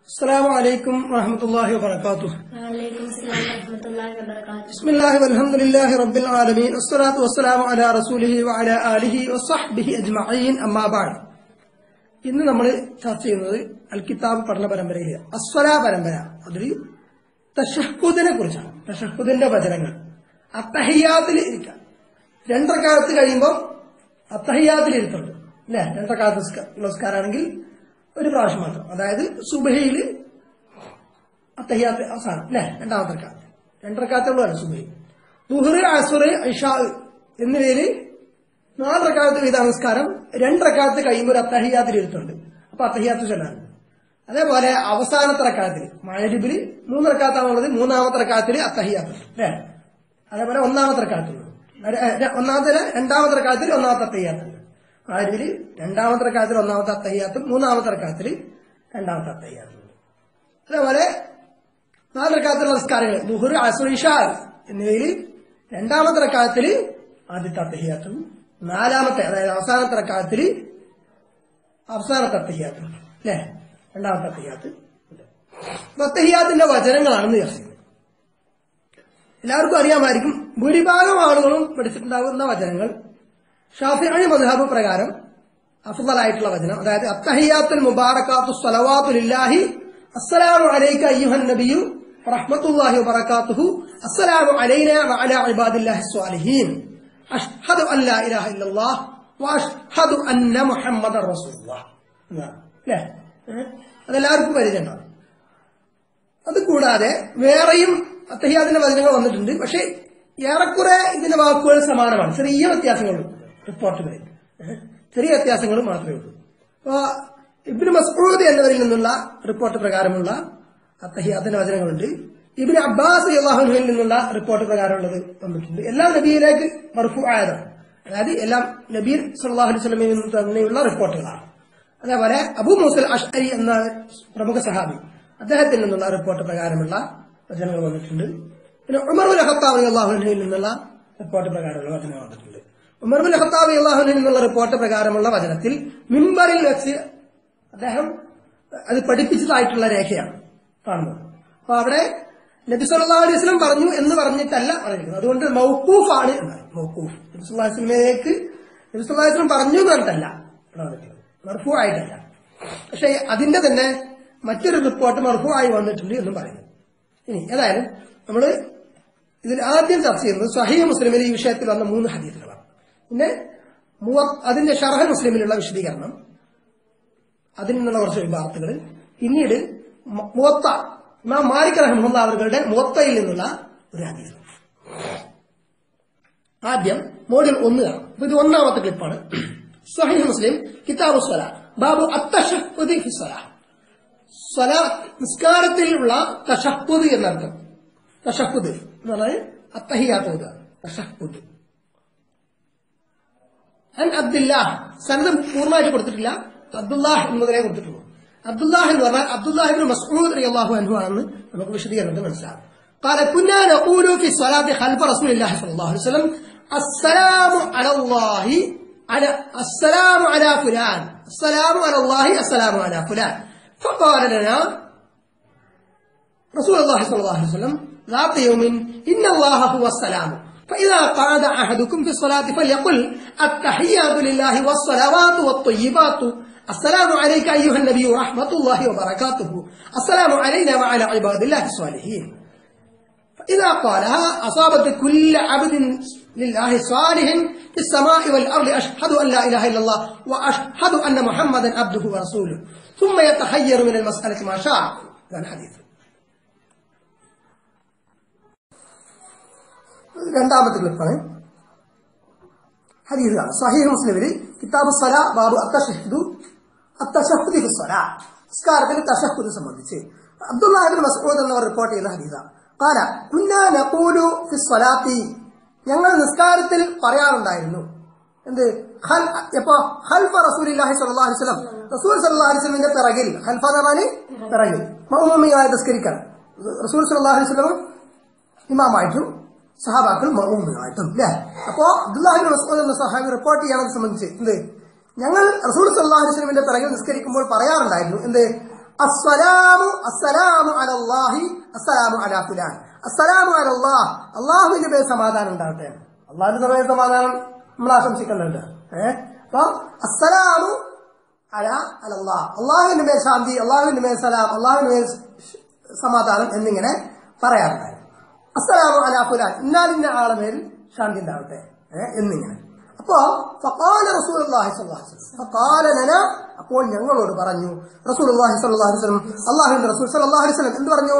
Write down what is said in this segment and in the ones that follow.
السلام عليكم ورحمة الله وبركاته وعليكم السلام ورحمة الله وبركاته بسم الله والحمد لله رب العالمين والصلاة والسلام على رسوله وعلى آله وصحبه أجمعين أما بعد ഇന്ന് നമ്മൾ ചർച്ച ചെയ്യുന്നത് അൽ കിതാബ് പഠന പരമ്പരയിലെ അസ്വല പരമ്പര അതിൽ തഷഹുദിനെ കുറിച്ചാണ് തഷഹുദിന്റെ വചനങ്ങൾ അത്തഹയ്യാത്തിൽ ഇരിക്കാം രണ്ടരക്കാലത്ത് കഴിയുമ്പോൾ അത്തഹയ്യാത്തിൽ ഇരിക്കുന്നുണ്ട് അല്ലേ രണ്ടരക്കാലത്ത് നമസ്കാരാണെങ്കിൽ ഒരു പ്രാവശ്യം മാത്രം അതായത് സുബഹയിൽ അത്തഹ്യാത്ത് അവസാനം അല്ലേ രണ്ടാമത്തെ റക്കാത്ത് രണ്ടരക്കാത്തുള്ളതാണ് സുബഹി ദുഹറ് അസുറ് ഇഷാ എന്നിവയിൽ നാല് റക്കാലത്ത് വീത നമസ്കാരം രണ്ടരക്കാലത്ത് കഴിയുമ്പോൾ ഒരു അത്തഹിയാത്തിൽ ഇരുത്തുണ്ട് അപ്പൊ അത്തഹിയാത്ത് ചൊല്ലാണ് അതേപോലെ അവസാനത്തെ റക്കാലത്തിൽ മഴരിബിൽ മൂന്ന് റക്കാത്താണുള്ളത് മൂന്നാമത്തെ റക്കാലത്തിൽ അത്തഹിയാത്ത് അല്ലേ അതേപോലെ ഒന്നാമത്തെ റക്കാലത്തുള്ളത് ഒന്നാമത്തെ രണ്ടാമത്തെ റക്കാലത്തിൽ ഒന്നാമത്തെ അത്തഹിയാത്തുണ്ട് മഴരിബിൽ രണ്ടാമത്തെ റക്കാലത്തിൽ ഒന്നാമത്തെ അത്തഹിയാത്തും മൂന്നാമത്തെ റക്കാലത്തിൽ രണ്ടാമത്തെ അത്തഹിയാത്തും അതേപോലെ നാല് റക്കാത്തുള്ള നമസ്കാരങ്ങൾ ദുഹുർ അസുർ ഇഷാ എന്നിവയിൽ രണ്ടാമത്തെ റക്കാത്തിൽ ആദ്യത്തെ അത്തഹിയാത്തും നാലാമത്തെ അതായത് അവസാനത്തെ റക്കാത്തിൽ അവസാനത്തെ അത്തഹിയാത്തും അല്ലേ രണ്ടാമത്തെ അത്തഹിയാത്ത് അപ്പൊ അത്തഹിയാത്തിന്റെ വചനങ്ങളാണെന്ന് വിചാരിക്കുന്നത് എല്ലാവർക്കും അറിയാമായിരിക്കും ഭൂരിഭാഗം ആളുകളും പഠിച്ചിട്ടുണ്ടാകുന്ന വചനങ്ങൾ ഷാഫിഅണി മധുഹബ് പ്രകാരം അഫ്ദലായിട്ടുള്ള വചനം അതായത് അത്തഹിയാത്തുൽ മുബാറക്കാത്തു സ്വലവാത്തുലില്ലാഹി അസ്സലാമു അലൈക അയ്യുഹൻ നബിയു റഹ്മത്തുള്ളാഹി വബറകാതുഹു അസ്സലാമു അലൈന വഅലാ ഇബാദില്ലാഹി സ്വാലിഹീൻ അഷ്ഹദു അൻ ലാ ഇലാഹ ഇല്ലല്ലാഹ് വഅഷ്ഹദു അന്ന മുഹമ്മദർ റസൂലുള്ളാഹ് എന്നാണ്. അല്ലേ ഏഹ്? അതെല്ലാവർക്കും പരിചയമുണ്ടാവും അത് കൂടാതെ വേറെയും അത്തഹിയാത്തിന്റെ വചനങ്ങൾ വന്നിട്ടുണ്ട് പക്ഷെ ഏറെക്കുറെ ഇതിന്റെ വാക്കുകൾ സമാനമാണ് ചെറിയ വ്യത്യാസങ്ങളുള്ളൂ റിപ്പോർട്ടുകളിൽ ഏഹ്? ചെറിയ വ്യത്യാസങ്ങൾ മാത്രമേ ഉള്ളൂ അപ്പൊ ഇബിന് മസ്ഊദ് എന്നവരിൽ നിന്നുള്ള റിപ്പോർട്ട് പ്രകാരമുള്ള അത്തഹിയാത്തിന്റെ വചനങ്ങളുണ്ട് ഇബിന് അബ്ബാസ് അള്ളാഹുവിൽ നിന്നുള്ള റിപ്പോർട്ട് പ്രകാരമുള്ളത് വന്നിട്ടുണ്ട് എല്ലാം നബിയിലേക്ക് മർഫു ആയതാണ് അതായത് എല്ലാം നബീർ സല്ലാഹു അലൈഹി സ്വലമിൽ നിന്ന് തന്നെയുള്ള റിപ്പോർട്ടുകളാണ് അതേപോലെ അബൂ മൂസൽ അഷ്അരി എന്ന പ്രമുഖ സഹാബി അദ്ദേഹത്തിൽ നിന്നുള്ള റിപ്പോർട്ട് പ്രകാരമുള്ള വചനങ്ങൾ വന്നിട്ടുണ്ട് പിന്നെ ഉമർ ഉൽ ഖത്താബ് അള്ളാഹുവിൽ നിന്നുള്ള റിപ്പോർട്ട് പ്രകാരമുള്ള വചനങ്ങൾ വന്നിട്ടുണ്ട് ഉമർ ഉൽ ഖത്താബ് അള്ളാഹുവിൽ നിന്നുള്ള റിപ്പോർട്ട് പ്രകാരമുള്ള വചനത്തിൽ മിമ്പറിൽ വെച്ച് അദ്ദേഹം അത് പഠിപ്പിച്ചതായിട്ടുള്ള രേഖയാണ് കാണുന്നത് അപ്പൊ അവിടെ നബി സല്ലല്ലാഹു അലൈഹി വസല്ലം പറഞ്ഞു എന്ന് പറഞ്ഞിട്ടല്ല പറഞ്ഞിരിക്കുന്നത് അതുകൊണ്ട് മൗക്കൂഫാണ് എന്നാണ് മൗക്കൂഫ് നബി സല്ലല്ലാഹു അലൈഹി വസല്ലമയിലേക്ക് നബി സല്ലല്ലാഹു അലൈഹി വസല്ലം പറഞ്ഞു എന്ന് പറഞ്ഞിട്ടല്ല ഇവിടെ വന്നിട്ടുള്ളത് മർഫു ആയിട്ടല്ല പക്ഷെ അതിന്റെ തന്നെ മറ്റൊരു റിപ്പോർട്ട് മർഫു ആയി വന്നിട്ടുണ്ട് എന്നും പറയുന്നു ഇനി ഏതായാലും നമ്മള് ഇതിൽ ആദ്യം ചർച്ച ചെയ്യുന്നത് സഹീഹ് മുസ്ലിമിൽ ഈ വിഷയത്തിൽ വന്ന മൂന്ന് ഹദീസുകളാണ് പിന്നെ മുവ- അതിന്റെ ഷറഹ മുസ്ലിമിലുള്ള വിശദീകരണം അതിൽ നിന്നുള്ള കുറച്ച് വിഭാഗത്തുകൾ പിന്നീട് മ- മുവത്ത ഇമാം മാലിക് റഹ്മുല്ല അവരുടെ മുവത്തയിൽ നിന്നുള്ള ഒരു ഹദീസ് ആദ്യം മോഡിൽ ഒന്ന് കാണാം അപ്പൊ ഇത് ഒന്നാമത്തെ ക്ലിപ്പാണ് സഹീഹ് മുസ്ലിം കിതാബ് സ്വല ബാബു അത്തഷഹുദി ഫി സ്വല സ്വല നിസ്കാരത്തിലുള്ള തഷഹുദ് എന്നർത്ഥം തഷഹുദ് എന്ന് പറഞ്ഞാൽ അത്തഹിയാത്തോത് തഷഹുദ് അൻ അബ്ദുല്ലാഹ് സനദ് പൂർണ്ണമായിട്ട് കൊടുത്തിട്ടില്ല അബ്ദുല്ലാഹ് എന്നതിനെ കൊടുത്തിട്ടുള്ളൂ അബ്ദുല്ലാഹ് എന്ന് പറഞ്ഞാൽ അബ്ദുല്ലാഹിബിൻ മസ്ഊദ് റളിയല്ലാഹു അൻഹു ആണെന്ന് നമുക്ക് വിശദീകരണത്തിൽ മനസ്സിലാകും قال كنا نقول في الصلاة خلف رسول الله صلى الله عليه وسلم السلام على الله على السلام على فلان السلام على الله السلام على فلان فقال لنا رسول الله صلى الله عليه وسلم ذات يوم إن الله هو السلام فإذا قعد أحدكم في الصلاة فليقل التحيات لله والصلوات والطيبات السلام عليك أيها النبي ورحمة الله وبركاته السلام علينا وعلى عباد الله الصالحين فإذا قالها أصابت كل عبد لله صالح في السماء والأرض أشهد أن لا إله إلا الله وأشهد أن محمدا عبده ورسوله ثم يتخير من المسألة ما شاء هذا الحديث രണ്ടാമത്തെ ക്ലിപ്പാണ് ഹദീസാണ് സഹീഹ് മുസ്ലിമിൽ കിതാബ് സല ബാബു അത്തഷഹദു അത്തഷഹദി ഫി സ്വല നിസ്കാരത്തിൽ തഷഹുദ് സംബന്ധിച്ച് അബ്ദുല്ലാഹിബിൻ മസ്ഊദ് എന്നവർ റിപ്പോർട്ട് ചെയ്യുന്ന ഹദീസ قال كنا نقول في الصلاة ഞങ്ങൾ നിസ്കാരത്തിൽ പറയാറുണ്ടായിരുന്നു എന്ത് ഖൽ എപ്പോ ഖൽഫ റസൂലുള്ളാഹി സ്വല്ലല്ലാഹു അലൈഹി വസല്ലം റസൂൽ സല്ലല്ലാഹു അലൈഹി വസല്ലമിന്റെ പിറകിൽ ഖൽഫ എന്ന് പറഞ്ഞാൽ പിറകിൽ മഅ്മൂമിയായി നിസ്കരിക്കാൻ റസൂൽ സല്ലല്ലാഹു അലൈഹി വസല്ലം ഇമാമായിട്ടും സഹാബാക്കൾ മറൂമിനായിട്ടും അല്ലേ അപ്പോ അബ്ദുല്ലാഹിബിൻ മസ്ഊദ് എന്ന സഹാബി റിപ്പോർട്ട് ചെയ്യാനത് സംബന്ധിച്ച് എന്ത് ഞങ്ങൾ റസൂൽ സല്ലല്ലാഹു അലൈഹി വസല്ലമിന്റെ പിറകിൽ നിസ്കരിക്കുമ്പോൾ പറയാറുണ്ടായിരുന്നു എന്ത് അസ്സലാമു അസ്സലാമു അലല്ലാഹി അസ്സലാമു അലാ ഫുലാൻ അസ്സലാമു അലല്ലാഹ് അള്ളാഹുവിന്റെ പേര് സമാധാനം ഉണ്ടാവട്ടെ അള്ളാഹുവിന്റെ പേര് സമാധാനം നമ്മൾ ആശംസിക്കുന്നുണ്ട് ഏഹ് അപ്പൊ അസ്സലാമു അല അലല്ലാഹ് അള്ളാഹുവിന്റെ മേൽ ശാന്തി അള്ളാഹുവിന്റെ മേൽ സലാം അള്ളാഹുവിന്റെ മേൽ സമാധാനം എന്നിങ്ങനെ പറയാറുണ്ട് അസ്സലാമു അലാ ഫുലാൻ ഇന്നാലിന്റെ ആളെ മേൽ ശാന്തി ഉണ്ടാവട്ടെ ഏഹ് എന്നിങ്ങനെ അപ്പോ ഫഖാല റസൂലുള്ളാഹി സ്വല്ലല്ലാഹു അലൈഹി വസല്ലം ഫഖാല ലന അപ്പോൾ ഞങ്ങളോട് പറഞ്ഞു റസൂലുള്ളാഹി സ്വല്ലല്ലാഹു അലൈഹി വസല്ലം അല്ലാഹുവിന്റെ റസൂൽ സ്വല്ലല്ലാഹു അലൈഹി വസല്ലം എന്ത് പറഞ്ഞു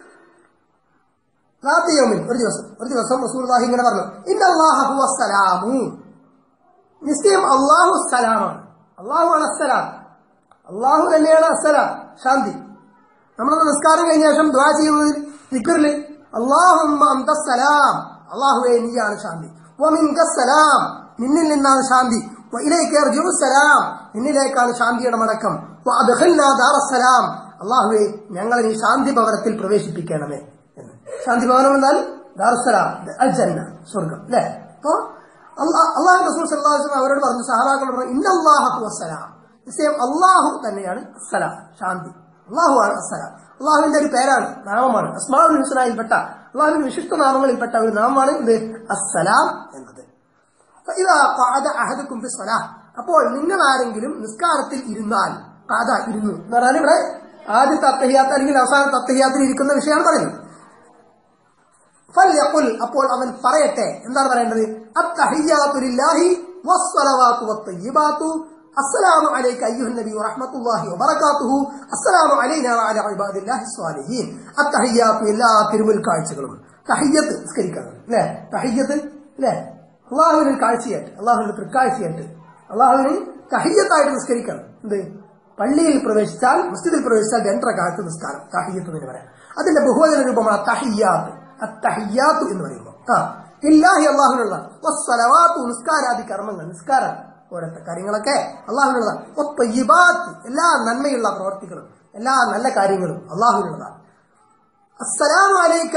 റാത്തിയോമിൽ ഒരു ദിവസം ഒരു ദിവസം റസൂലുള്ളാഹി ഇങ്ങനെ പറഞ്ഞു ഇന്നല്ലാഹ ഹുവ സലാമു നിശ്ചയം അള്ളാഹു സലാമാണ് അള്ളാഹു ആണ് അസ്സലാം അള്ളാഹു തന്നെയാണ് അസ്സലാം ശാന്തി നമ്മൾ നിസ്കാരം കഴിഞ്ഞ ശേഷം ദ്വാ ചെയ്യുന്നതിൽ ദിക്കറില് അള്ളാഹുമ്മ അന്ത സലാം അള്ളാഹുവെ നീയാണ് ശാന്തി വമിൻക സലാം നിന്നിൽ നിന്നാണ് ശാന്തി ഇലേക്ക് സലാം നിന്നിലേക്കാണ് ശാന്തിയുടെ മടക്കം വഅദ്ഖിൽനാ ദാറസ്സലാം അള്ളാഹുവെ ഞങ്ങളെ നീ ശാന്തി ഭവനത്തിൽ പ്രവേശിപ്പിക്കണമേ എന്ന് ശാന്തി ഭവനം എന്നാൽ ദാറുസലാം അൽ ജന്ന സ്വർഗം അല്ലേ അപ്പോ അള്ളാഹു റസൂൽ സല്ലല്ലാഹു അലൈഹി വസല്ലം അവരോട് പറഞ്ഞു സഹാബാക്കളോട് പറഞ്ഞു ഇന്നല്ലാഹു വസ്സലാം നിശ്ചയം അള്ളാഹു തന്നെയാണ് അസ്സലാം ശാന്തി അള്ളാഹു ആണ് അസ്സലാം അള്ളാഹുവിന്റെ ഒരു പേരാണ് നാമമാണ് അസ്മാഉൽ ഹുസ്നയിൽപ്പെട്ട അള്ളാഹുവിന്റെ വിശിഷ്ട നാമങ്ങളിൽപ്പെട്ട ഒരു നാമമാണ് ഇത് അസ്സലാം എന്നത് فإذا قعد أحدكم في الصلاة അപ്പോൾ നിങ്ങൾ ആരെങ്കിലും നിസ്കാരത്തിൽ ഇരുന്നാൽ കാത ഇരുന്നു എന്ന് പറഞ്ഞാൽ ഇവിടെ ആദ്യത്തെ അത്തഹിയാത്ത് അല്ലെങ്കിൽ അവസാനത്തെ അത്തഹിയാത്തിൽ ഇരിക്കുന്ന വിഷയമാണ് പറയുന്നത് ഫല്യഖുൽ അപ്പോൾ അവൻ പറയട്ടെ എന്താണ് പറയേണ്ടത് അത്തഹിയാത്തു ലില്ലാഹി വസ്സലവാത്തു വത്തയ്യിബാത്തു അസ്സലാമു അലൈക അയ്യുഹൻ നബി വറഹ്മത്തുള്ളാഹി വബറകാതുഹു അസ്സലാമു അലൈനാ വഅലാ ഇബാദില്ലാഹി സ്വാലിഹീൻ അത്തഹിയാത്തു എല്ലാ തിരുമുൽ കാഴ്ചകളും തഹിയ്യത്ത് നിസ്കരിക്കണം അല്ലേ തഹിയ്യത്ത് അല്ലേ അള്ളാഹുവിന് കാഴ്ചയായിട്ട് അള്ളാഹുവിന്റെ തൃക്കാഴ്ചയായിട്ട് അള്ളാഹുവിന് തഹിയ്യത്തായിട്ട് നിസ്കരിക്കണം എന്ത് പള്ളിയിൽ പ്രവേശിച്ചാൽ മസ്ജിദിൽ പ്രവേശിച്ചാൽ രണ്ടര കാലത്ത് നിസ്കാരം തഹിയ്യത്ത് എന്ന് പറയാം അതിന്റെ ബഹുവചന രൂപമാണ് തഹിയ്യാത്ത് അത്തഹിയ്യാത്ത് എന്ന് പറയുമ്പോൾ ആ ഇല്ലാഹി അള്ളാഹുനുള്ള വസ്സലവാത്തു നിസ്കാരാദി കർമ്മങ്ങൾ നിസ്കാരം പോലത്തെ കാര്യങ്ങളൊക്കെ അള്ളാഹുവിനുള്ളതാണ് ഒത്തയ്യിബാത്ത് എല്ലാ നന്മയുള്ള പ്രവർത്തികളും എല്ലാ നല്ല കാര്യങ്ങളും അള്ളാഹുവിനുള്ളതാണ് അസ്സലാമു അലൈക്ക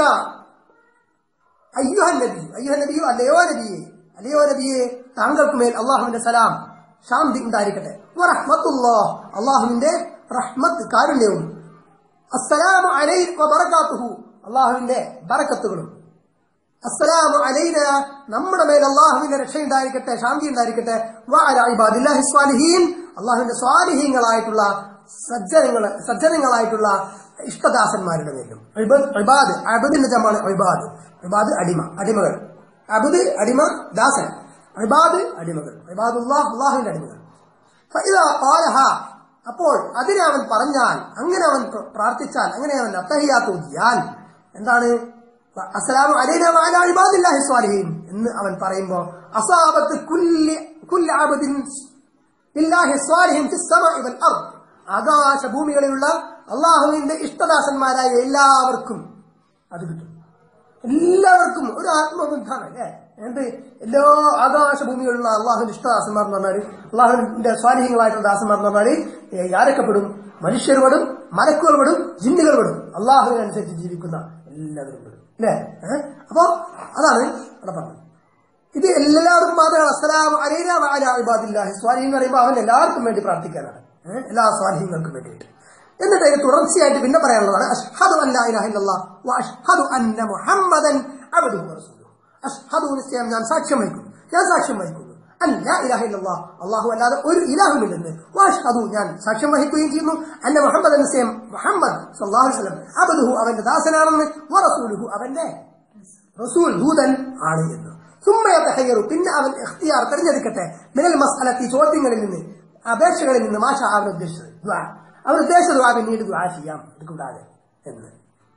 അയ്യുഹൻ നബി അയ്യുഹൻ നബിയോ അല്ലയോ നബിയെ അല്ലയോ നബിയെ താങ്കൾക്ക് മേൽ അള്ളാഹുവിന്റെ സലാം ശാന്തി ഉണ്ടായിരിക്കട്ടെ വറഹ്മത്തുല്ലാഹ് അള്ളാഹുവിന്റെ റഹ്മത്ത് കാരുണ്യവും അസ്സലാമു അലൈക ബറകാതുഹു അള്ളാഹുവിന്റെ ബറക്കത്തുകളും അസ്സലാമു അലൈന നമ്മുടെ മേൽ അള്ളാഹുവിന്റെ രക്ഷ ഉണ്ടായിരിക്കട്ടെ ശാന്തി ഉണ്ടായിരിക്കട്ടെ വഅലാ ഇബാദില്ലാഹി സ്വാലിഹീൻ അള്ളാഹുവിന്റെ സ്വാലിഹീങ്ങളായിട്ടുള്ള സജ്ജനങ്ങൾ സജ്ജനങ്ങളായിട്ടുള്ള ഇഷ്ടദാസന്മാരുടെ മേലും ഇബാദ് ഇബാദ് അബദിന്റെ ജമാണ് ഇബാദ് ഇബാദ് അടിമ അടിമകൾ അബദ് അടിമ ദാസൻ ഇബാദ് അടിമകൾ ഇബാദുല്ലാഹ് അള്ളാഹുവിന്റെ അടിമകൾ ഫഇദാ ഖാലഹ അപ്പോൾ അതിനെ അവൻ പറഞ്ഞാൽ അങ്ങനെ അവൻ പ്ര- പ്രാർത്ഥിച്ചാൽ അങ്ങനെ അവൻ അത്തഹിയാത്ത് ഓതിയാൽ എന്താണ് അസ്സലാമു അലൈന വഅലാ ഇബാദില്ലാഹി സ്വാലിഹീൻ എന്ന് അവൻ പറയുമ്പോൾ അസാബത്ത് കുല്ലി കുല്ല അബദിൻ ലില്ലാഹി സ്വാലിഹിൻ ഫിസ് സമാഇ വൽ അർദ് ആകാശ ഭൂമികളിലുള്ള അള്ളാഹുവിന്റെ ഇഷ്ടദാസന്മാരായ എല്ലാവർക്കും അത് കിട്ടും എല്ലാവർക്കും ഒരു ആത്മബന്ധമാണ് അല്ലേ എന്ത് എല്ലാ ആകാശ ഭൂമികളിലുള്ള അള്ളാഹുവിന്റെ ഇഷ്ടദാസന്മാർ എന്ന് പറഞ്ഞാൽ അള്ളാഹുവിന്റെ സ്വാധീനങ്ങളായിട്ടുള്ള ദാസന്മാർ എന്ന് പറഞ്ഞാൽ ഏ, ആരൊക്കെ പെടും മനുഷ്യർ പെടും മലക്കുകൾ പെടും ജിന്നുകൾ പെടും അള്ളാഹുവിനനുസരിച്ച് ജീവിക്കുന്ന എല്ലാവരും പെടും അല്ലേ ഏഹ്? അപ്പോ അതാണ് അവിടെ പറഞ്ഞത് ഇത് എല്ലാവർക്കും മാത്രമാണ് അസ്സലാം അലൈന വഅല ഇബാദില്ലാഹി സ്വാലിഹീൻ എന്ന് പറയുമ്പോൾ അവൻ എല്ലാവർക്കും വേണ്ടി പ്രാർത്ഥിക്കാനാണ് ഏഹ്? എല്ലാ സ്വാലിഹീങ്ങൾക്കും വേണ്ടിയിട്ട് എന്നിട്ട് അതിന് തുടർച്ചയായിട്ട് പിന്നെ പറയാനുള്ളതാണ് അഷ്ഹദു അല്ലാ ഇലാഹ ഇല്ലല്ലാഹ് വ അഷ്ഹദു അന്ന മുഹമ്മദൻ അബ്ദുഹു വറസൂലുഹു അഷ്ഹദു നിശ്ചയം ഞാൻ സാക്ഷ്യം വഹിക്കുന്നു ഞാൻ സാക്ഷ്യം വഹിക്കുന്നു അല്ലാ ഇലാഹ ഇല്ലല്ലാഹ് അല്ലാഹു അല്ലാതെ ഒരു ഇലാഹുമില്ലെന്ന് വ അഷ്ഹദു ഞാൻ സാക്ഷ്യം വഹിക്കുകയും ചെയ്യുന്നു അന്ന മുഹമ്മദൻ നിശ്ചയം മുഹമ്മദ് സല്ലല്ലാഹു അലൈഹി വസല്ലം അബ്ദുഹു അവന്റെ ദാസനാണെന്ന് വറസൂലുഹു അവന്റെ റസൂൽ ദൂതൻ ആണ് എന്ന് സുമ്മയത്തഹയ്യറു പിന്നെ അവൻ ഇഖ്തിയാർ തെരഞ്ഞെടുക്കട്ടെ മിനൽ മസ്അലത്തി ചോദ്യങ്ങളിൽ നിന്ന് അപേക്ഷകളിൽ നിന്ന് മാഷ അവൻ ഉദ്ദേശിച്ചത് ദ്വാ അവൻ ഉദ്ദേശിച്ച ദ്വാ പിന്നീട് ദ്വാ ചെയ്യാം ഇത് കൂടാതെ എന്ന്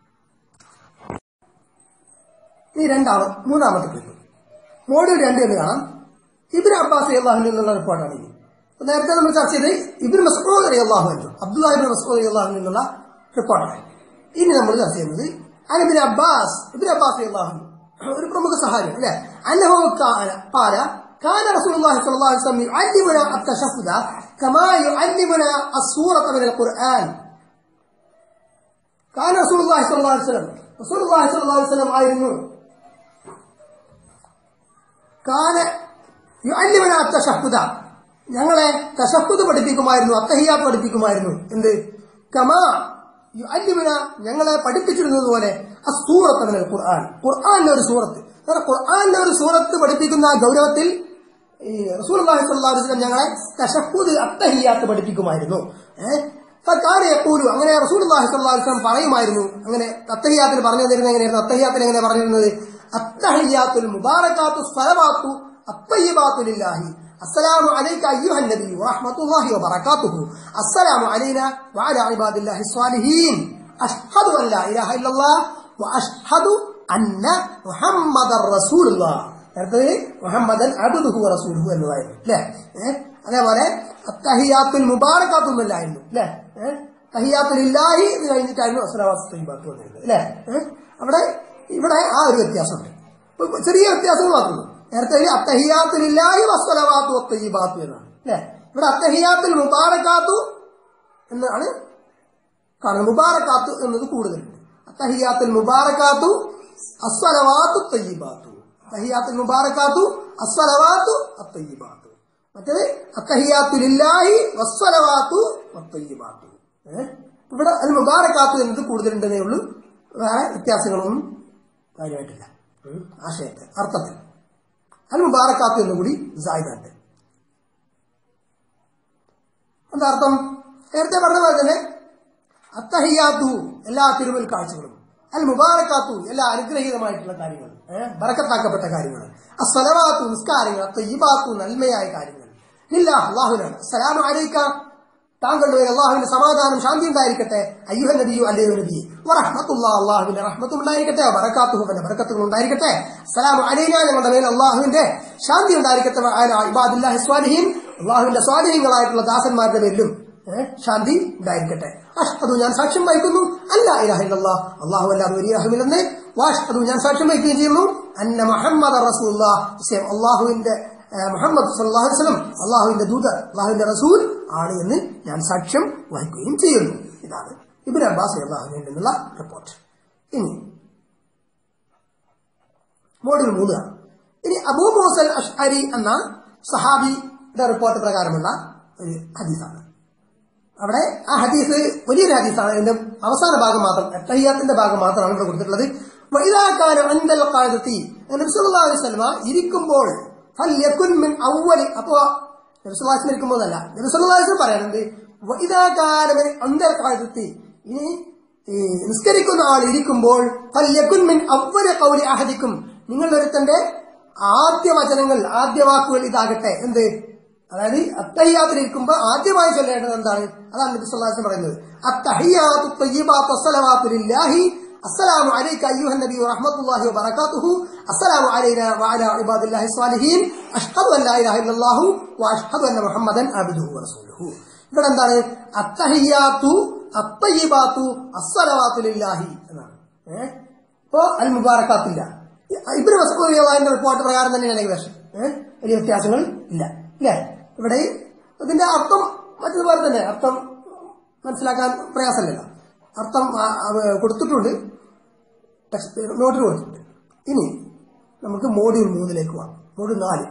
ഈ രണ്ടാമത് മൂന്നാമത്തെ ക്ലിപ്പ് മോഡിൽ രണ്ട് എന്ന് കാണാം ഇബിൻ അബ്ബാസ് അള്ളാഹുവിൽ നിന്നുള്ള റിപ്പോർട്ടാണ് ഇനി അപ്പൊ നേരത്തെ നമ്മൾ ചർച്ച ചെയ്ത് ഇബിൻ മസ്ഊദ് അലി അള്ളാഹു എന്ന് അബ്ദുല്ലാ ഇബിൻ മസ്ഊദ് അലി അള്ളാഹുവിൽ നിന്നുള്ള റിപ്പോർട്ടാണ് ഇനി നമ്മൾ ചർച്ച ചെയ്യുന്നത് عن ابن عباس ابن عباس رضي الله عنه ഒരു പ്രമുഖ സഹാബി അല്ലേ أنه قال قال كان رسول الله صلى الله عليه وسلم يعلمنا التشهد كما يعلمنا السورة من القرآن كان رسول الله صلى الله عليه وسلم رسول الله صلى الله عليه وسلم ആയിരുന്നു കാന യുഅല്ലിമന അത്തശഹുദ ഞങ്ങളെ തശഹുദ് പഠിപ്പിക്കുമായിരുന്നു അത്തഹിയാത്ത് പഠിപ്പിക്കുമായിരുന്നു എന്ത് കമാ യുഅല്ലിമുന ഞങ്ങളെ പഠിപ്പിച്ചിരുന്നത് പോലെ അസൂറത്ത് മിനൽ ഖുർആൻ ഖുർആനിലെ ഒരു സൂറത്ത് കാരണം ഖുർആനിലെ ഒരു സൂറത്ത് പഠിപ്പിക്കുന്ന ആ ഗൗരവത്തിൽ ഈ റസൂലുള്ളാഹി സ്വല്ലല്ലാഹു അലൈഹി വസല്ലം ഞങ്ങളെ തശഹ്ഹുദ് അത്തഹിയാത്ത് പഠിപ്പിക്കുമായിരുന്നു ഏഹ് ഫക്കാന യഖൂലു അങ്ങനെ റസൂലുള്ളാഹി സ്വല്ലല്ലാഹു അലൈഹി വസല്ലം പറയുമായിരുന്നു അങ്ങനെ അത്തഹിയാത്തിൽ പറഞ്ഞു തന്നിരുന്നത് എങ്ങനെയായിരുന്നു അത്തഹിയാത്തിൽ എങ്ങനെ പറഞ്ഞിരുന്നത് അത്തഹിയാത്തുൽ മുബാറകാത്തു സ്വലവാത്തു അത്തയ്യിബാത്തു ലില്ലാഹി السلام عليك أيها النبي ورحمة الله وبركاته السلام علينا وعلى عباد الله الصالحين أشهد أن لا إله إلا الله وأشهد أن محمد رسول الله അടുത്തത് മുഹമ്മദൻ അബുദുഹു റസൂലുഹു എന്നതായിരുന്നു അല്ലേ ഏഹ് അതേപോലെ തഹിയാത്തുൽ മുബാറക്കാത്തു എന്നല്ലായിരുന്നു അല്ലേ ഏഹ് തഹിയാത്തുൽ ഇല്ലാഹി എന്ന് കഴിഞ്ഞിട്ടായിരുന്നു അസ്ലാവാസ് തയ്യബാത്ത് വന്നിരുന്നത് അല്ലേ ഏഹ് അവിടെ ഇവിടെ ആ ഒരു വ്യത്യാസമുണ്ട് ഇപ്പൊ ചെറിയ വ്യത്യാസങ്ങൾ മാത്രമേ നേരത്തെ അത്തഹിയാത്തുൽ ഇല്ലാഹി വസ്സലവാത്തു തയ്യബാത്തു എന്നാണ് അല്ലേ ഇവിടെ അത്തഹിയാത്തുൽ മുബാറക്കാത്തു എന്നാണ് കാരണം മുബാറക്കാത്തു എന്നത് കൂടുതലുണ്ട് അത്തഹിയാത്തുൽ മുബാറക്കാത്തു അസ്വലവാത്തു തയ്യബാത്തു അത്തഹിയാത്തുൽ മുബാറക്കാത്തു അസ്വലവാത്തു അത്തയ്യബാത്തു മറ്റേത് അത്തഹിയാത്തുലില്ലാഹി വസ്വലവാത്തു അത്തയ്യബാത്തു ഏഹ് ഇവിടെ അൽ മുബാറക്കാത്തു എന്നത് കൂടുതലുണ്ടെന്നേ ഉള്ളൂ വേറെ വ്യത്യാസങ്ങളൊന്നും കാര്യമായിട്ടില്ല ഉം. ആശയത്തിൽ അർത്ഥത്തിൽ അൽ മുബാറക്കാത്തു എന്നുകൂടി സായുധുണ്ട് എന്താ അർത്ഥം നേരത്തെ പറഞ്ഞ പോലെ തന്നെ അത്തഹിയാത്തു എല്ലാ തിരുമൽ കാഴ്ചകളും അൽ മുബാറക്കാത്തു എല്ലാ അനുഗ്രഹീതമായിട്ടുള്ള കാര്യങ്ങൾ ഏഹ് ബറക്കത്താക്കപ്പെട്ട കാര്യങ്ങൾ അസ്വലവാത്തു നിസ്കാരങ്ങൾ അത്തയ്യബാത്തു നന്മയായ കാര്യങ്ങൾ ഇല്ല അള്ളാഹുനാണ് അസ്സലാമു അലൈക്ക താങ്കളുടെ മേൽ അള്ളാഹുവിന്റെ സമാധാനം ശാന്തി ഉണ്ടായിരിക്കട്ടെ അയ്യുഹ നബിയു അല്ലയോ നബി വറഹ്മത്തുള്ള അള്ളാഹുവിന്റെ റഹ്മത്തും ഉണ്ടായിരിക്കട്ടെ ബറക്കാത്തുഹുവിന്റെ ബറക്കത്തുകൾ ഉണ്ടായിരിക്കട്ടെ അസ്സലാമു അലൈന ഞങ്ങളുടെ മേൽ അള്ളാഹുവിന്റെ ശാന്തി ഉണ്ടായിരിക്കട്ടെ വഅലാ ഇബാദില്ലാഹി സ്വാലിഹീൻ അള്ളാഹുവിന്റെ സ്വാധീനങ്ങളായിട്ടുള്ള ദാസന്മാരുടെ പേരിലും ഏഹ് ശാന്തി ഉണ്ടായിരിക്കട്ടെ അഷ്ഹദു ഞാൻ സാക്ഷ്യം വഹിക്കുന്നു അല്ല ഇലാഹ ഇല്ലല്ലാഹ് അല്ലാഹു അല്ലാതെ ഒരു ഇലാഹുമില്ലെന്ന് വാഷ്ഹദു ഞാൻ സാക്ഷ്യം വഹിക്കുകയും ചെയ്യുന്നു അന്ന മുഹമ്മദ് റസൂലുള്ളാഹ് നിശ്ചയം അള്ളാഹുവിന്റെ ഏഹ് മുഹമ്മദ് സല്ലല്ലാഹു അലൈഹി വസല്ലം അള്ളാഹുവിന്റെ ദൂതർ അള്ളാഹുവിന്റെ റസൂൽ ആണ് എന്ന് ഞാൻ സാക്ഷ്യം വഹിക്കുകയും ചെയ്യുന്നു ഇതാണ് ഇബ്നു അബ്ബാസ് അള്ളാഹുവിൽ നിന്നുള്ള റിപ്പോർട്ട് ഇനി മോഡൽ മൂന്നാണ് ഇനി അബൂ മൂസൽ അഷ്അരി എന്ന സഹാബിയുടെ റിപ്പോർട്ട് പ്രകാരമുള്ള ഒരു ഹദീസാണ് അവിടെ ആ ഹദീസ് വലിയൊരു ഹദീസാണ് അതിന്റെ അവസാന ഭാഗം മാത്രം എത്തഹിയാത്തിന്റെ ഭാഗം മാത്രമാണ് ഇവിടെ കൊടുത്തിട്ടുള്ളത് വൈദാക്കാലം അന്തൽ കാലത്തി നബിസ്വല്ലാസ്ലമ ഇരിക്കുമ്പോൾ ഫല്യകുൻ മിൻ അവ്വലി അപ്പോ നബിസ്വല്ലാസ്ലം ഇരിക്കുമ്പോഴല്ല നബിസ്വല്ലാസ്ലം പറയുന്നത് വൈദാകാലം അന്തൽ കാലത്തി ഇനി ഈ നിസ്കരിക്കുന്ന ആൾ ഇരിക്കുമ്പോൾ ഫല്യകുൻ മിൻ അവ്വലി കൗലി അഹദിക്കും നിങ്ങൾ ഒരുത്തന്റെ ആദ്യ വചനങ്ങൾ ആദ്യ വാക്കുകൾ ഇതാകട്ടെ എന്ത് അതായത് അത്തഹിയാത്തിൽ ഇരിക്കുമ്പോൾ ആദ്യമായി ചൊല്ലേണ്ടത് എന്താണ് അതാണ് നബി സല്ലല്ലാഹു അലൈഹി വസല്ലം പറയുന്നത് അത്തഹിയാത്തു തയ്യിബാത്തു അസ്സലവാത്തു ലില്ലാഹി അസ്സലാമു അലൈക അയ്യുഹ നബി വറഹ്മത്തുള്ളാഹി വബറകാതുഹു അസ്സലാമു അലൈനാ വഅലാ ഇബാദില്ലാഹി സ്വാലിഹീൻ അഷ്ഹദു അൻ ലാ ഇലാഹ ഇല്ലല്ലാഹു വഅഷ്ഹദു അന്ന മുഹമ്മദൻ അബ്ദുഹു വറസൂലുഹു ഇവിടെ എന്താണ് അത്തഹിയാത്തു അത്തയ്യിബാത്തു അസ്സലവാത്തു ലില്ലാഹി എന്നാണ് ഏഹ് ഇപ്പോ അൽ മുബാറക്കാത്തില്ല ഇബ്നു മസ്ഊദ് റളിയല്ലാഹുവിന്റെ റിപ്പോർട്ട് പ്രകാരം തന്നെയാണ് ഏകദേശം ഏഹ് വലിയ വ്യത്യാസങ്ങൾ ഇല്ല ഇല്ലേ ഇവിടെ ഇതിന്റെ അർത്ഥം മറ്റതുപോലെ തന്നെ അർത്ഥം മനസ്സിലാക്കാൻ പ്രയാസമില്ലല്ലോ അർത്ഥം ആ, അത് കൊടുത്തിട്ടുണ്ട് ടെക്സ്റ്റ് നോട്ടിൽ കൊടുത്തിട്ടുണ്ട് ഇനി നമുക്ക് മോഡ്യൂൾ മൂന്നിലേക്ക് പോകാം മോഡ്യൂൾ നാല്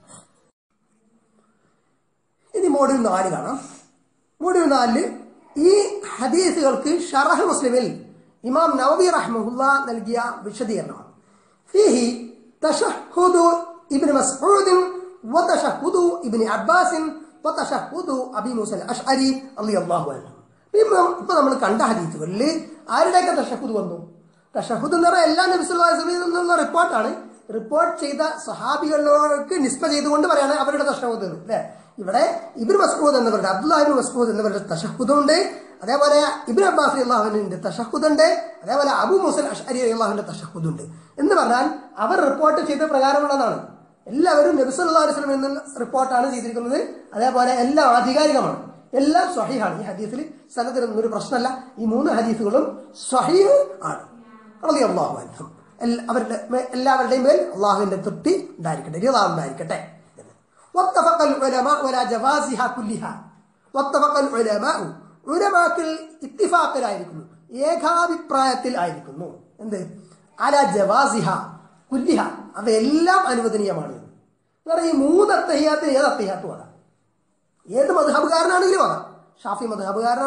ഇനി മോഡ്യൂൾ നാല് കാണാം മോഡ്യൂൾ നാലില് ഈ ഹദീസുകൾക്ക് ഷറഹ് മുസ്ലിമിൽ ഇമാം നവബി റഹ്മുല്ല നൽകിയ വിശദീകരണമാണ് ഫീഹി തശഹുദു ഇബ്നു മസ്ഊദ് വതശഹുദു ഇബ്നു അബ്ബാസ് വതശഹുദു അബി മൂസൽ അഷ്അരി റളിയല്ലാഹു അൻഹു ഇപ്പൊ ഇപ്പൊ നമ്മൾ കണ്ട ഹദീസുകളിൽ ആരുടെയൊക്കെ തഷഹുദ് വന്നു തഷഹുദ് എന്ന് പറഞ്ഞാൽ എല്ലാ നബിസുല്ലാസ്ലമിൽ നിന്നുള്ള റിപ്പോർട്ടാണ് റിപ്പോർട്ട് ചെയ്ത സഹാബികളിലേക്ക് നിസ്ബ ചെയ്തുകൊണ്ട് പറയാണ് അവരുടെ തഷഹുദ് എന്ന് അല്ലെ ഇവിടെ ഇബിൻ മസ്കൂദ് എന്നവരുടെ അബ്ദുല്ലാഹിബിൻ മസ്കൂദ് എന്നവരുടെ തഷഹുദുണ്ട് അതേപോലെ ഇബിൻ അബ്ബാസ് അള്ളാഹുവിന്റെ തഷഹുദുണ്ട് അതേപോലെ അബു മുസൽ അഷ്അരി അള്ളാഹുവിന്റെ തഷഹുദുണ്ട് എന്ന് പറഞ്ഞാൽ അവർ റിപ്പോർട്ട് ചെയ്ത പ്രകാരമുള്ളതാണ് എല്ലാവരും നബിസല്ലാ വസ്ലം എന്ന റിപ്പോർട്ടാണ് ചെയ്തിരിക്കുന്നത് അതേപോലെ എല്ലാം ആധികാരികമാണ് എല്ലാം സ്വഹീഹാണ് ഈ ഹദീസിൽ സനത്തിനൊന്നും ഒരു പ്രശ്നമല്ല ഈ മൂന്ന് ഹദീസുകളും സ്വഹീഹ് ആണ് റളിയല്ലാഹു അൻഹും എല്ല- അവരുടെ മേ- എല്ലാവരുടെയും മേൽ അള്ളാഹുവിന്റെ തൃപ്തി ഉണ്ടായിരിക്കട്ടെ റിളാ ഉണ്ടായിരിക്കട്ടെ എന്ന്. واتفق العلماء على جوازها كلها واتفق العلماء ഉലമാക്കൾ ഇത്തിഫാക്കിലായിരിക്കുന്നു ഏകാഭിപ്രായത്തിൽ ആയിരിക്കുന്നു എന്ത് അല ജവാസിഹ കുല്ലിഹ അവയെല്ലാം അനുവദനീയമാണ് എന്ന് പറഞ്ഞാൽ ഈ മൂന്ന് അത്തഹിയാത്തിന് ഏത് അത്തഹിയാത്തും അതാണ് ഏത് മധുഹബുകാരനാണെങ്കിലും അതാ ഷാഫി മധുഹബുകാരനാണെങ്കിലും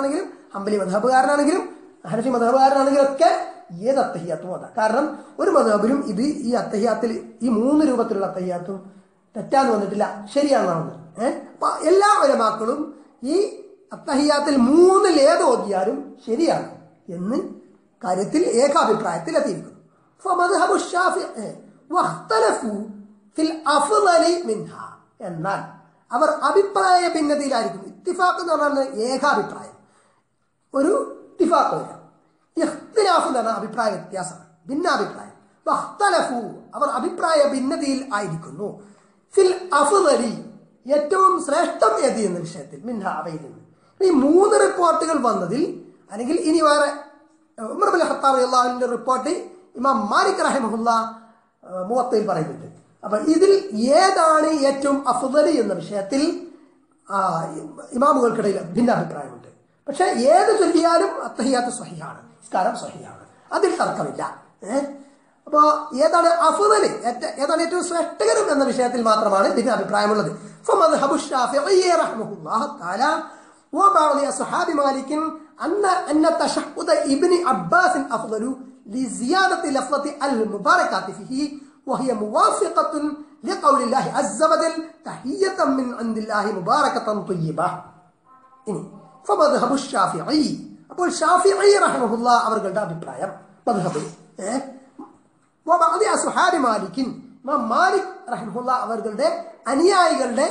ഹംബലി മധബുകാരനാണെങ്കിലും ഹനഫി മധബുകാരനാണെങ്കിലും ഒക്കെ ഏത് അത്തഹിയാത്തും അതാ കാരണം ഒരു മധബിലും ഇത് ഈ അത്തഹിയാത്തിൽ ഈ മൂന്ന് രൂപത്തിലുള്ള അത്തഹിയാത്തും തെറ്റാന്ന് വന്നിട്ടില്ല ശരിയാണെന്നാണ് വന്നത് ഏഹ് അപ്പൊ എല്ലാ ഒരമാക്കളും ഈ അത്തഹിയാത്തിൽ മൂന്നിൽ ഏത് ഓതിയാലും ശരിയാണ് എന്ന് കാര്യത്തിൽ ഏകാഭിപ്രായത്തിൽ എത്തിയിരിക്കുന്നു فمذهب الشافعي واختلفوا في الأفضل منها എന്നാൽ അവർ അഭിപ്രായ ഭിന്നതയിലായിരിക്കും ഇത്തിഫാഖ് എന്ന് പറഞ്ഞാൽ ഏകാഭിപ്രായം ഒരു ഇത്തിഫാഖ് വരാം ഇഖ്തിലാഫ് എന്ന് പറഞ്ഞാൽ അഭിപ്രായ വ്യത്യാസമാണ് ഭിന്നാഭിപ്രായം വഖ്തലഫു അവർ അഭിപ്രായ ഭിന്നതയിൽ ആയിരിക്കുന്നു ഫിൽ അഫ്ദലി ഏറ്റവും ശ്രേഷ്ഠം ഏത് എന്ന വിഷയത്തിൽ മിൻഹ അവയിൽ നിന്ന് ഈ മൂന്ന് റിപ്പോർട്ടുകൾ വന്നതിൽ അല്ലെങ്കിൽ ഇനി വേറെ ഉമർ ബിൻ ഖത്താബ് അള്ളാഹുവിന്റെ റിപ്പോർട്ട് ഇമാം മാലിക് റഹിമഹുല്ല മുവത്തയിൽ പറയുന്നുണ്ട് അപ്പൊ ഇതിൽ ഏതാണ് ഏറ്റവും അഫ്ദലി എന്ന വിഷയത്തിൽ ആ, ഇമാമുകൾക്കിടയിൽ ഭിന്നാഭിപ്രായമുണ്ട് പക്ഷെ ഏത് ചൊല്ലിയാലും അത്തഹിയാത്ത് സ്വഹിയാണ് നിസ്കാരം സ്വഹിയാണ് അതിൽ തർക്കമില്ല ഏഹ് അപ്പോ ഏതാണ് അഫുദല് ഏതാണ് ഏറ്റവും ശ്രേഷ്ഠകരം എന്ന വിഷയത്തിൽ മാത്രമാണ് ഭിന്ന അഭിപ്രായമുള്ളത് فمذهب الشافعي رحمه الله تعالى وبعض أصحاب مالك أن أن تشهد ابن عباس أفضل لزيادة لفظة المباركات فيه وهي موافقة لقول الله عز وجل تحية من عند الله مباركة طيبة ഇനി ഫമദ്ഹബു ഷാഫിഈ അപ്പോൾ ഷാഫിഈ റഹ്മഹുല്ല അവരുടെ അഭിപ്രായം മദ്ഹബ് ഏഹ് വബഅദി അസ്ഹാബി മാലിക്കിൻ ഇമാം മാലിക് റഹ്മഹുല്ല അവരുടെ അനുയായികളുടെ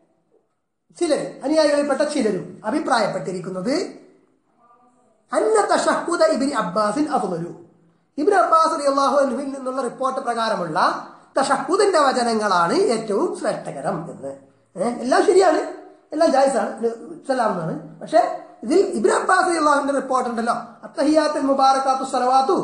ചിലർ അനുയായികളിൽപ്പെട്ട ചിലരും അഭിപ്രായപ്പെട്ടിരിക്കുന്നത് അന്ന തഷഹുദ ഇബിൻ അബ്ബാസിൻ അഫ്ദലു ഇബിൻ അബ്ബാസ് റളിയല്ലാഹു അൻഹുവിൽ നിന്നുള്ള റിപ്പോർട്ട് പ്രകാരമുള്ള തഷഹുദിന്റെ വചനങ്ങളാണ് ഏറ്റവും ശ്രേഷ്ഠകരം എന്ന് ഏഹ് എല്ലാം ശരിയാണ് എല്ലാം ജായിസാണ് ഇത് ചൊല്ലാവുന്നതാണ് പക്ഷെ ഇതിൽ ഇബിൻ അബ്ബാസ് റളിയല്ലാഹുവിന്റെ റിപ്പോർട്ട് ഉണ്ടല്ലോ അത്തഹിയാത്തുൽ മുബാറകാത്തു സലവാത്തു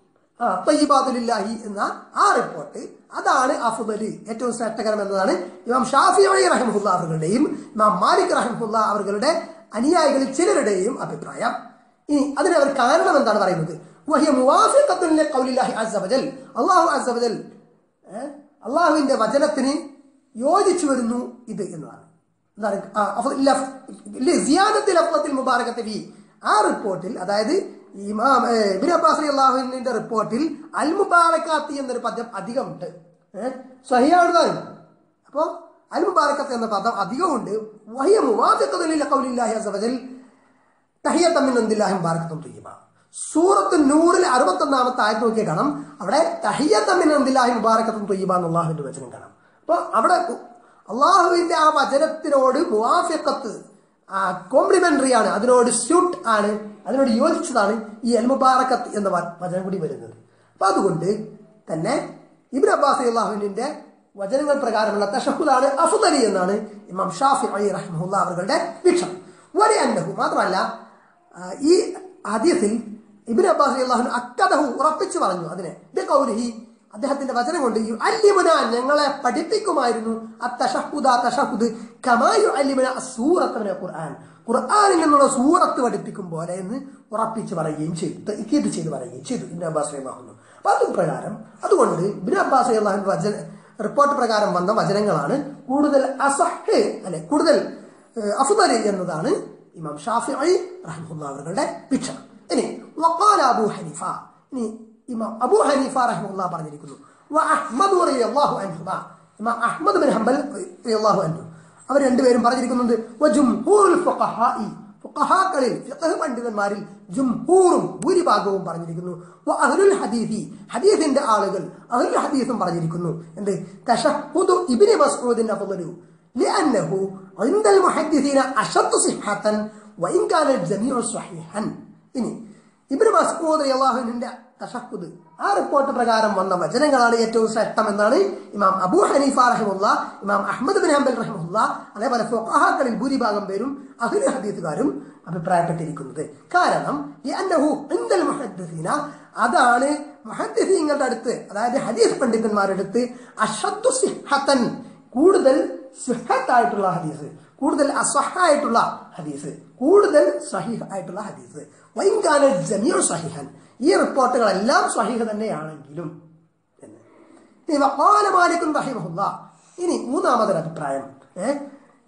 ആ തയ്യിബാത്തുലില്ലാഹി എന്ന ആ റിപ്പോർട്ട് അതാണ് അഫുദലി ഏറ്റവും ശ്രേഷ്ഠകരം എന്നതാണ് ഇമാം ഷാഫി റഹിമുല്ല അവர்களுടെയും ഇമാം മാലിക് റഹിമുല്ല അവരുടെ അനുയായികളിൽ ചിലരുടെയും അഭിപ്രായം ഇനി അതിന് അവർ കാരണം എന്താണ് പറയുന്നത് വഹിയ മുവാഫിഖത്തുൽ ഖൗലില്ലാഹി അസ്സ വജൽ അല്ലാഹു അസ്സ വജൽ ഏ? അള്ളാഹുവിന്റെ വചനത്തിന് യോജിച്ചു വരുന്നു ഇത് എന്നതാണ് എന്താണ് ആ, അഫ- ലഫ്- ലി സിയാദത്തിൽ അഫ്ളത്തിൽ മുബാറകത്ത് ഫീ. ആ റിപ്പോർട്ടിൽ അതായത് ഇമാം ഏ, ഇബ്നു അബ്ബാസ് റളിയല്ലാഹുവിന്റെ റിപ്പോർട്ടിൽ അൽ മുബാറക്കാത്തി എന്നൊരു പദം അധികമുണ്ട് ഏഹ് സഹിയാണതാണ് അപ്പോ അൽ മുബാറക്കത്ത് എന്ന പദം അധികമുണ്ട് വഹിയ മുവാഫിഖത്തുൽ ഖൗലില്ലാഹി അസ്സ വജൽ തഹിയത്തമ്മിൻ എന്തില്ലാഹും ബാറക്കത്തും തുയ്യബ സൂറത്ത് നൂറിൽ അറുപത്തൊന്നാമത്തെ ആയത് നോക്കിയാൽ കാണാം അവിടെ തഹിയത്തമ്മിൻ എന്തില്ലാഹി മുബാറക്കത്തും തുയ്യബ എന്ന് അള്ളാഹുവിന്റെ വചനം കാണാം അപ്പൊ അവിടെ അള്ളാഹുവിന്റെ ആ വചനത്തിനോട് മുവാഫിഖത്ത് ആ കോംപ്ലിമെന്ററി ആണ് അതിനോട് സ്യൂട്ട് ആണ് അതിനോട് യോജിച്ചതാണ് ഈ അൽ മുബാറക്കത്ത് എന്ന വ- വചനം കൂടി വരുന്നത് അപ്പൊ അതുകൊണ്ട് തന്നെ ഇബ്ൻ അബ്ബാസ് അള്ളാഹുവിന്റെ വചനങ്ങൾ പ്രകാരമുള്ള തഷഹുദാണ് അഫുദലി എന്നാണ് ഇമാം ഷാഫി അലി റഹ്മുല്ല അവരുടെ വീക്ഷണം വലിയ അന്നഹു മാത്രമല്ല ആ, ഈ ഹദീസിൽ ഇബിൻ അബ്ബാസ് അള്ളാഹു അക്കദഹു ഉറപ്പിച്ചു പറഞ്ഞു അതിനെ ബിഖൗലിഹി അദ്ദേഹത്തിന്റെ വചനം കൊണ്ട് യു അല്ലിമുന ഞങ്ങളെ പഠിപ്പിക്കുമായിരുന്നു അത്തഷഹുദ തഷഹുദ് കമായു അല്ലിമുന സൂറത്ത് ഖുർആൻ ഖുർആനിൽ നിന്നുള്ള സൂറത്ത് പഠിപ്പിക്കും പോലെ എന്ന് ഉറപ്പിച്ച് പറയുകയും ചെയ്തു ഇത് ചെയ്ത് പറയുകയും ചെയ്തു ഇബിൻ അബ്ബാസ് അള്ളാഹുന്നു അപ്പൊ അത് പ്രകാരം അതുകൊണ്ട് ഇബിൻ അബ്ബാസ് അള്ളാഹു വചന റിപ്പോർട്ട് പ്രകാരം വന്ന വചനങ്ങളാണ് കൂടുതൽ അസഹ് അല്ലെ കൂടുതൽ ഏഹ്, അഫ്ദല് എന്നതാണ് ഇമാം ഷാഫി റഹ്മുല്ല അവരുടെ വീക്ഷണം ഇനി വഖാല അബൂ ഹനീഫ ഇനി ഇമാം അബൂ ഹനീഫ റഹ്മുല്ല പറഞ്ഞിരിക്കുന്നു വ അഹ്മദ് റളിയല്ലാഹു അൻഹുമ ഇമാം അഹ്മദ് ബിൻ ഹംബൽ റളിയല്ലാഹു അൻഹു അവർ രണ്ടുപേരും പറഞ്ഞിരിക്കുന്നുണ്ട് വജുംഹൂറുൽ ഫുഖഹാഇ ഫുഖഹാക്കളിൽ ഫിഖഹ് പണ്ഡിതന്മാരിൽ ജുംഹൂറും ഭൂരിഭാഗവും പറഞ്ഞിരിക്കുന്നു വ അഹ്ലുൽ ഹദീസി ഹദീസിന്റെ ആളുകൾ അഹ്ലുൽ ഹദീസും പറഞ്ഞിരിക്കുന്നു എന്ത് തശഹുദു ഇബ്നു മസ്ഊദിൻ അഫ്ളലു لأنه عند المحدثين أشد صحة وإن كان الجميع صحيحا ഇനി ഇബ്നു മസ്ഊദ് റളിയല്ലാഹുവിന്റെ തശഹുദ് ആ റിപ്പോർട്ട് പ്രകാരം വന്ന വചനങ്ങളാണ് ഏറ്റവും ശ്രേഷ്ഠം എന്നാണ് ഇമാം അബൂ ഹനീഫ റഹിമുല്ല ഇമാം അഹമ്മദ് ബിൻ ഹംബൽ റഹിമുല്ല അതേപോലെ ഫുഖഹാക്കളിൽ ഭൂരിഭാഗം പേരും അഹ്ലു ഹദീസുകാരും അഭിപ്രായപ്പെട്ടിരിക്കുന്നത് കാരണം ലിഅന്നഹു ഇൻദൽ മുഹദ്ദിസീന അതാണ് മുഹദ്ദിസീങ്ങളുടെ അടുത്ത് അതായത് ഹദീസ് പണ്ഡിതന്മാരുടെ അടുത്ത് അഷദ്ദു സിഹത്തൻ കൂടുതൽ സുഹത്തായിട്ടുള്ള ഹദീസ് കൂടുതൽ അസഹായിട്ടുള്ള ഹദീസ് കൂടുതൽ സഹീഹ് ആയിട്ടുള്ള ഹദീസ് വൈകാന ജമീർ സഹിഹൻ ഈ റിപ്പോർട്ടുകളെല്ലാം സഹീഹ് തന്നെയാണെങ്കിലും എന്ന് ഇനി വഖാല മാലിക്കുൻ റഹിമഹുല്ല ഇനി മൂന്നാമതൊരു അഭിപ്രായം ഏ?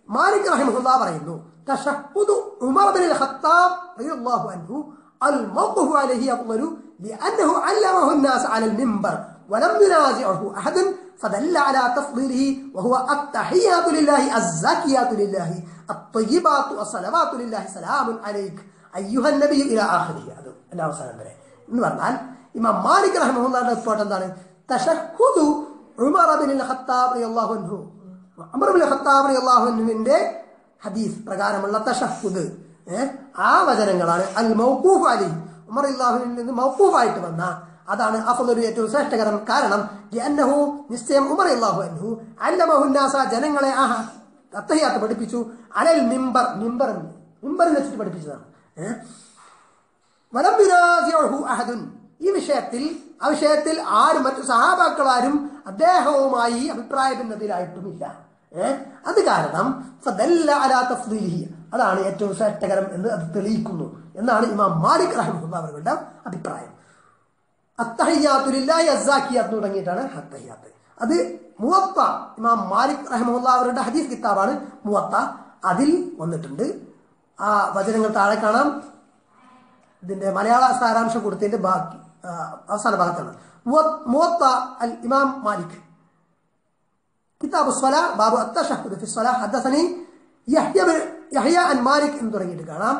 മാലിക് റഹിമഹുല്ല പറയുന്നു തശഹുദു ഉമർ ബിൻ ഖത്താബ് റളിയല്ലാഹു അൻഹു الموقف عليه أفضل لأنه علمه الناس على المنبر ولم ينازعه أحد فدل على تفضيله وهو التحيات لله الزاكيات لله الطيبات الصلوات لله سلام عليك أيها النبي إلى آخره هذا എല്ലാ അവസാനം വരെ എന്ന് പറഞ്ഞാൽ ഇമാം മാലിക് റഹ്മുള്ളാന്റെ റിപ്പോർട്ട് എന്താണ് തശഹുദു ഉമർ ബിൻ ഖത്താബ് റളിയല്ലാഹു അൻഹു ഉമർ ബിൻ ഖത്താബ് റളിയല്ലാഹു അൻഹുവിന്റെ ഹദീസ് പ്രകാരമുള്ള തശഹുദ് ഏഹ് ആ വചനങ്ങളാണ് അൽ മൗഖൂഫ് അലി ഉമർ അള്ളാഹുവിൽ നിന്ന് മൗഖൂഫായിട്ട് വന്ന അതാണ് അഫലൊരു ഏറ്റവും ശ്രേഷ്ഠകരം കാരണം അന്നഹു നിശ്ചയം ഉമർ അള്ളാഹു അൻഹു അല്ലമഹുന്നാസ ജനങ്ങളെ ആ അത്തഹിയാത്ത് പഠിപ്പിച്ചു അലൽ മിമ്പർ മിമ്പർ മിമ്പറിൽ വെച്ചിട്ട് പഠിപ്പിച്ചതാണ് ഏഹ് വലം യുനാസിഉഹു അഹദുൻ ഈ വിഷയത്തിൽ ആ വിഷയത്തിൽ ആരും മറ്റു സഹാബാക്കളാരും അദ്ദേഹവുമായി അഭിപ്രായ ഭിന്നതയിലായിട്ടുമില്ല ഏഹ് അത് കാരണം ഫദല്ല അലാ തഫ്ദീലിഹി അതാണ് ഏറ്റവും ശ്രേഷ്ഠകരം എന്ന് അത് തെളിയിക്കുന്നു എന്നാണ് ഇമാം മാലിക് റഹ്മുല്ല അവരുടെ അഭിപ്രായം അത്തഹയ്യാത്തുലില്ലാഹി അസാക്കിയാത്ത് തുടങ്ങിയിട്ടാണ് അത്തഹയ്യാത്ത് അത് മുവത്ത ഇമാം മാലിക് റഹ്മുല്ല അവരുടെ ഹദീസ് കിതാബാണ് മുവത്ത അതിൽ വന്നിട്ടുണ്ട് ആ വചനങ്ങൾ താഴെ കാണാം ഇതിന്റെ മലയാള സാരാംശം കൊടുത്തതിന്റെ ബാക്കി ആ, അവസാന ഭാഗത്താണ് മുവ- മുവത്ത അൽ ഇമാം മാലിക് കിതാബ് സ്വല ബാബു അത്തഷഹുദ് ഫി സ്വല ഹദ്ദസനി യഹ്യ ബിൻ യഹ്യ അൻ മാലിക് എന്ന് തുടങ്ങിയിട്ട് കാണാം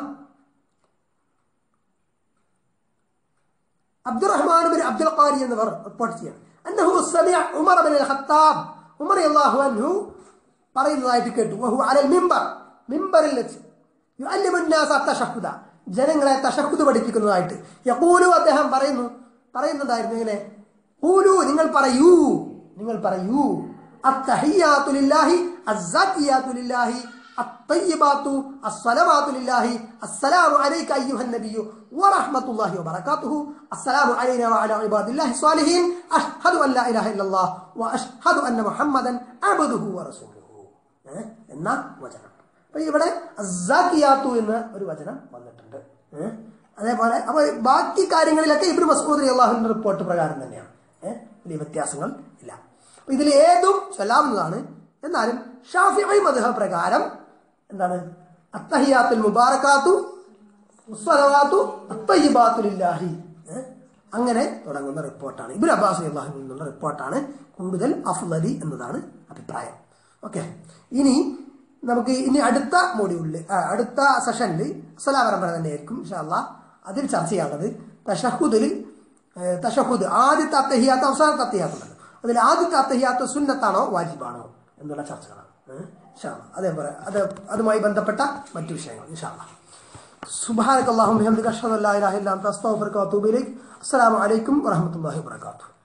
അബ്ദുറഹ്മാൻ ബിൻ അബ്ദുൽ ഖാരി എന്നിവർ റിപ്പോർട്ട് ചെയ്യാണ് അന്നഹു സമിഅ ഉമർ ബിൻ ഖത്താബ് ഉമർ റളിയല്ലാഹു അൻഹു പറയുന്നതായിട്ട് കേട്ടു വഹു അലൽ മിമ്പർ മിമ്പറിൽ വെച്ച് യുഅല്ലിമു الناس التشهد ജനങ്ങളെ തശഹുദ് പഠിപ്പിക്കുന്നതായിട്ട് യഖൂലു അദ്ദേഹം പറയുന്നു പറയുന്നുണ്ടായിരുന്നു ഇങ്ങനെ ഖൂലു നിങ്ങൾ പറയൂ നിങ്ങൾ പറയൂ അത്തഹിയാത്തു ലില്ലാഹി അസ്സാക്കിയാത്തു ലില്ലാഹി الطيبات الصلوات لله السلام عليك أيها النبي ورحمة الله وبركاته السلام علينا وعلى عباد الله الصالحين أشهد أن لا إله إلا الله وأشهد أن محمدا عبده ورسوله ഏ? എന്ന വചനം അപ്പൊ ഇവിടെ അസാക്കിയാത്തു എന്ന ഒരു വചനം വന്നിട്ടുണ്ട് ഏ? അതേപോലെ അപ്പൊ ബാക്കി കാര്യങ്ങളിലൊക്കെ ഇബ്രു മസ്കൂദ് അള്ളാഹുവിന്റെ റിപ്പോർട്ട് പ്രകാരം തന്നെയാണ് ഏഹ് വലിയ വ്യത്യാസങ്ങൾ ഇല്ല അപ്പൊ ഇതിൽ ഏതും ചൊല്ലാവുന്നതാണ് എന്നാലും ഷാഫി മധുഹ പ്രകാരം എന്താണ് അത്തഹിയാത്തുൽ മുബാറക്കാത്തു ഉസ്വലവാത്തു അത്തയ്യിബാത്തുലില്ലാഹി ഏഹ്? അങ്ങനെ തുടങ്ങുന്ന റിപ്പോർട്ടാണ് ഇബുൽ അബ്ബാസ് അള്ളാഹുവിൽ നിന്നുള്ള റിപ്പോർട്ടാണ് കൂടുതൽ അഫ്ലലി എന്നതാണ് അഭിപ്രായം ഓക്കെ ഇനി നമുക്ക് ഇനി അടുത്ത മോഡ്യൂളിൽ അടുത്ത സെഷനിൽ സലാപരമ്പര തന്നെയായിരിക്കും ഇൻഷാല്ല അതിൽ ചർച്ച ചെയ്യാനുള്ളത് തഷഹുദിൽ തഷഹുദ് ആദ്യത്തെ അത്തഹിയാത്ത് അവസാനത്തെ അത്തഹിയാത്ത് ഉണ്ടല്ലോ അതിൽ ആദ്യത്തെ അത്തഹിയാത്ത് സുന്നത്താണോ വാജിബാണോ എന്നുള്ള ചർച്ചകളാണ് ഏഹ്? ഇൻഷാല്ല അതേപോലെ അത് അതുമായി ബന്ധപ്പെട്ട മറ്റു വിഷയങ്ങൾ ഇൻഷാല്ല سبحانك اللهم وبحمدك اشهد ان لا اله الا انت استغفرك واتوب اليك السلام عليكم ورحمه الله وبركاته